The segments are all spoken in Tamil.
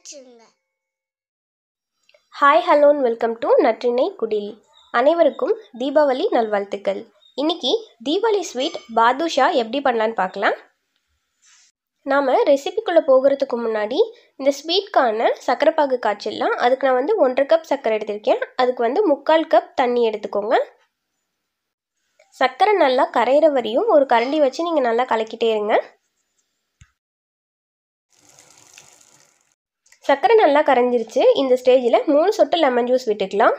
வச்சுருங்க hi hello welcome to Natrinai Kudil அனைவருக்கும் தீபாவளி நல்வாழ்த்துக்கள் இன்னைக்கு தீபாவளி ஸ்வீட் பாதுஷா எப்படி பண்ணலான்னு பார்க்கலாம் நாம் ரெசிபிக்குள்ளே போகிறதுக்கு முன்னாடி இந்த ஸ்வீட்கான சர்க்கரைப்பாகு காய்ச்சிடலாம் அதுக்கு நான் வந்து ஒன்றரை கப் சர்க்கரை எடுத்திருக்கேன் அதுக்கு வந்து முக்கால் கப் தண்ணி எடுத்துக்கோங்க சர்க்கரை நல்லா கரையிற வரையும் ஒரு கரண்டி வச்சு நீங்கள் நல்லா கலக்கிட்டே இருங்க சர்க்கரை நல்லா கரைஞ்சிருச்சு இந்த ஸ்டேஜில் மூணு சொட்டு லெமன் ஜூஸ் விட்டுக்கலாம்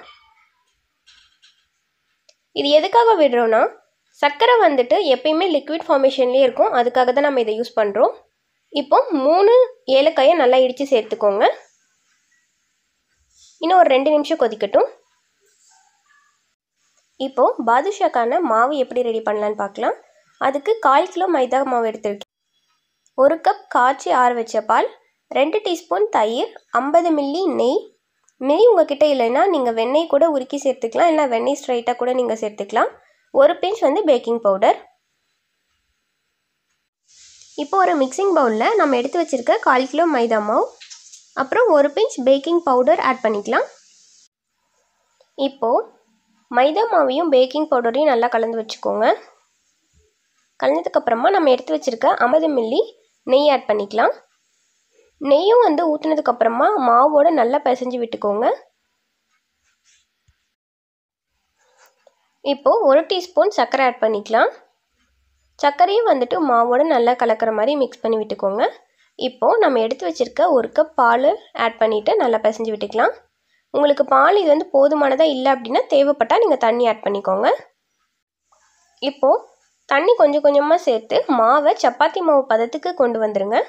இது எதுக்காக விடுறோன்னா சர்க்கரை வந்துட்டு எப்பயுமே லிக்விட் ஃபார்மேஷன்லேயே இருக்கும் அதுக்காக தான் நம்ம இதை யூஸ் பண்ணுறோம் இப்போ மூணு ஏலக்காயை நல்லா இடித்து சேர்த்துக்கோங்க இன்னும் ஒரு ரெண்டு நிமிஷம் கொதிக்கட்டும் இப்போது பாதுஷாக்கான மாவு எப்படி ரெடி பண்ணலான்னு பார்க்கலாம் அதுக்கு கால் கிலோ மைதா மாவு எடுத்துருக்கேன் ஒரு கப் காய்ச்சி ஆற வச்ச பால் ரெண்டு டீஸ்பூன் தயிர் ஐம்பது மில்லி நெய் நெய் உங்ககிட்ட இல்லைன்னா நீங்கள் வெண்ணெய் கூட உருக்கி சேர்த்துக்கலாம் இல்லை வெண்ணெய் ஸ்ட்ரைட்டாக கூட நீங்கள் சேர்த்துக்கலாம் ஒரு பிஞ்ச் வந்து பேக்கிங் பவுடர் இப்போ ஒரு மிக்சிங் பவுலில் நம்ம எடுத்து வச்சுருக்க கால் கிலோ மைதா மாவு அப்புறம் ஒரு பிஞ்ச் பேக்கிங் பவுடர் ஆட் பண்ணிக்கலாம் இப்போது மைதா மாவையும் பேக்கிங் பவுடரையும் நல்லா கலந்து வச்சுக்கோங்க கலந்ததுக்கப்புறமா நம்ம எடுத்து வச்சுருக்க ஐம்பது மில்லி நெய் ஆட் பண்ணிக்கலாம் நெய்யும் வந்து ஊற்றுனதுக்கப்புறமா மாவோட நல்லா பிசைஞ்சு விட்டுக்கோங்க இப்போது ஒரு டீஸ்பூன் சர்க்கரை ஆட் பண்ணிக்கலாம் சர்க்கரையும் வந்துட்டு மாவோட நல்லா கலக்கிற மாதிரி மிக்ஸ் பண்ணி விட்டுக்கோங்க இப்போது நம்ம எடுத்து வச்சுருக்க ஒரு கப் பால் ஆட் பண்ணிவிட்டு நல்லா பிசைஞ்சு விட்டுக்கலாம் உங்களுக்கு பால் இது வந்து போதுமானதாக இல்லை அப்படின்னா தேவைப்பட்டால் நீங்கள் தண்ணி ஆட் பண்ணிக்கோங்க இப்போது தண்ணி கொஞ்சம் கொஞ்சமாக சேர்த்து மாவை சப்பாத்தி மாவு பதத்துக்கு கொண்டு வந்துடுங்க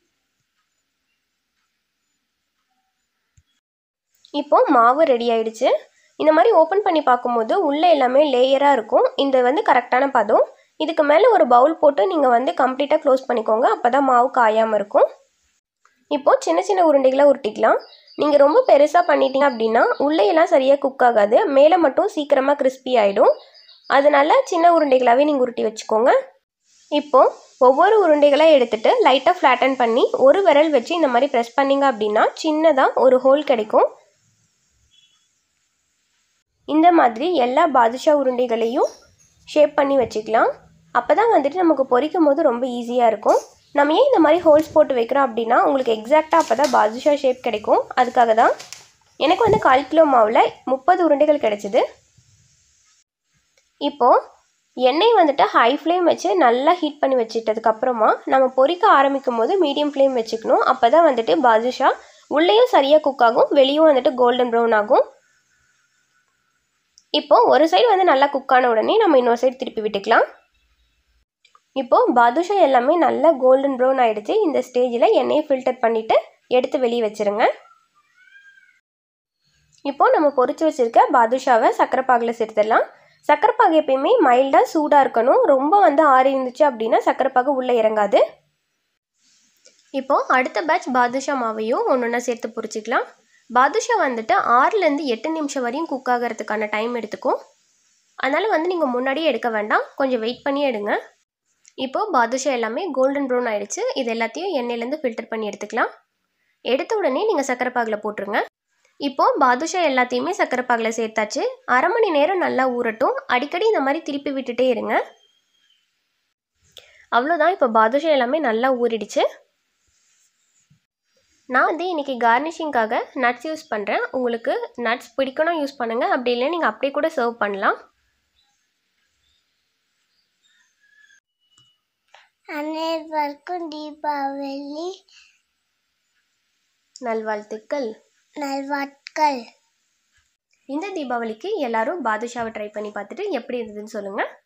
இப்போ மாவு ரெடி ஆயிடுச்சு இந்த மாதிரி ஓப்பன் பண்ணி பார்க்கும்போது உள்ளே எல்லாமே லேயராக இருக்கும் இந்த வந்து கரெக்டான பதம் இதுக்கு மேலே ஒரு பவுல் போட்டு நீங்கள் வந்து கம்ப்ளீட்டாக க்ளோஸ் பண்ணிக்கோங்க அப்போ தான் மாவு காயாமல் இருக்கும் இப்போது சின்ன சின்ன உருண்டைகளாக உருட்டிக்கலாம் நீங்கள் ரொம்ப பெருசாக பண்ணிட்டீங்க அப்படின்னா உள்ளேயெல்லாம் சரியாக குக் ஆகாது மேலே மட்டும் சீக்கிரமாக கிறிஸ்பி ஆகிடும் அதனால சின்ன உருண்டைகளாகவே நீங்கள் உருட்டி வச்சுக்கோங்க இப்போது ஒவ்வொரு உருண்டைகளாக எடுத்துகிட்டு லைட்டாக ஃப்ளாட்டன் பண்ணி ஒரு விரல் வச்சு இந்த மாதிரி ப்ரெஸ் பண்ணிங்க அப்படின்னா சின்னதாக ஒரு ஹோல் கிடைக்கும் இந்த மாதிரி எல்லா பாதுஷா உருண்டைகளையும் ஷேப் பண்ணி வச்சுக்கலாம் அப்போ தான் வந்துட்டு நமக்கு பொரிக்கும் போது ரொம்ப ஈஸியாக இருக்கும் நம்ம ஏன் இந்த மாதிரி ஹோல்ஸ் போட்டு வைக்கிறோம் அப்படின்னா உங்களுக்கு எக்ஸாக்டாக அப்போ தான் பாதுஷா ஷேப் கிடைக்கும் அதுக்காக தான் எனக்கு வந்து கால் கிலோ மாவில் முப்பது உருண்டைகள் கிடச்சிது இப்போது எண்ணெய் வந்துட்டு ஹை ஃப்ளேம் வச்சு நல்லா ஹீட் பண்ணி வச்சுட்டதுக்கப்புறமா நம்ம பொரிக்க ஆரம்பிக்கும் போது மீடியம் ஃப்ளேம் வச்சுக்கணும் அப்போ தான் வந்துட்டு பாதுஷா உள்ளேயும் சரியாக குக் ஆகும் வெளியும் வந்துட்டு கோல்டன் ப்ரௌன் ஆகும் இப்போது ஒரு சைடு வந்து நல்லா குக் ஆன உடனே நம்ம இன்னொரு சைடு திருப்பி விட்டுக்கலாம் இப்போது பாதுஷா எல்லாமே நல்லா கோல்டன் ப்ரௌன் ஆகிடுச்சு இந்த ஸ்டேஜில் எண்ணெயை ஃபில்டர் பண்ணிவிட்டு எடுத்து வெளியே வச்சுருங்க இப்போது நம்ம பொறிச்சு வச்சுருக்க பாதுஷாவை சக்கரைப்பாகில் சேர்த்துடலாம் சக்கரைப்பாகு எப்பயுமே மைல்டாக சூடாக இருக்கணும் ரொம்ப வந்து ஆறி இருந்துச்சு அப்படின்னா சக்கரைப்பாகு உள்ளே இறங்காது இப்போது அடுத்த பேட்ச் பாதுஷா மாவையும் ஒன்று ஒன்றா சேர்த்து பொரிச்சிக்கலாம் பாதுஷா வந்துட்டு ஆறுலேருந்து எட்டு நிமிஷம் வரையும் குக் ஆகிறதுக்கான டைம் எடுத்துக்கும் அதனால் வந்து நீங்கள் முன்னாடியே எடுக்க வேண்டாம் கொஞ்சம் வெயிட் பண்ணி எடுங்க இப்போது பாதுஷா எல்லாமே கோல்டன் ப்ரௌன் ஆகிடுச்சு இது எல்லாத்தையும் எண்ணெயிலேருந்து ஃபில்டர் பண்ணி எடுத்துக்கலாம் எடுத்த உடனே நீங்கள் சக்கரைப்பாகில் போட்டுருங்க இப்போது பாதுஷா எல்லாத்தையுமே சக்கரைப்பாகில் சேர்த்தாச்சு அரை மணி நேரம் நல்லா ஊறட்டும் அடிக்கடி இந்த மாதிரி திருப்பி விட்டுட்டே இருங்க அவ்வளோதான் இப்போ பாதுஷா எல்லாமே நல்லா ஊறிடுச்சு நான் வந்து இன்றைக்கி கார்னிஷிங்காக நட்ஸ் யூஸ் பண்ணுறேன் உங்களுக்கு நட்ஸ் பிடிக்கணும் யூஸ் பண்ணுங்கள் அப்படி இல்லை நீங்கள் அப்படியே கூட சர்வ் பண்ணலாம் அனைவருக்கும் தீபாவளி நல்வாழ்த்துக்கள் நல்வாட்கள் இந்த தீபாவளிக்கு எல்லாரும் பாதுஷாவை ட்ரை பண்ணி பார்த்துட்டு எப்படி இருந்ததுன்னு சொல்லுங்கள்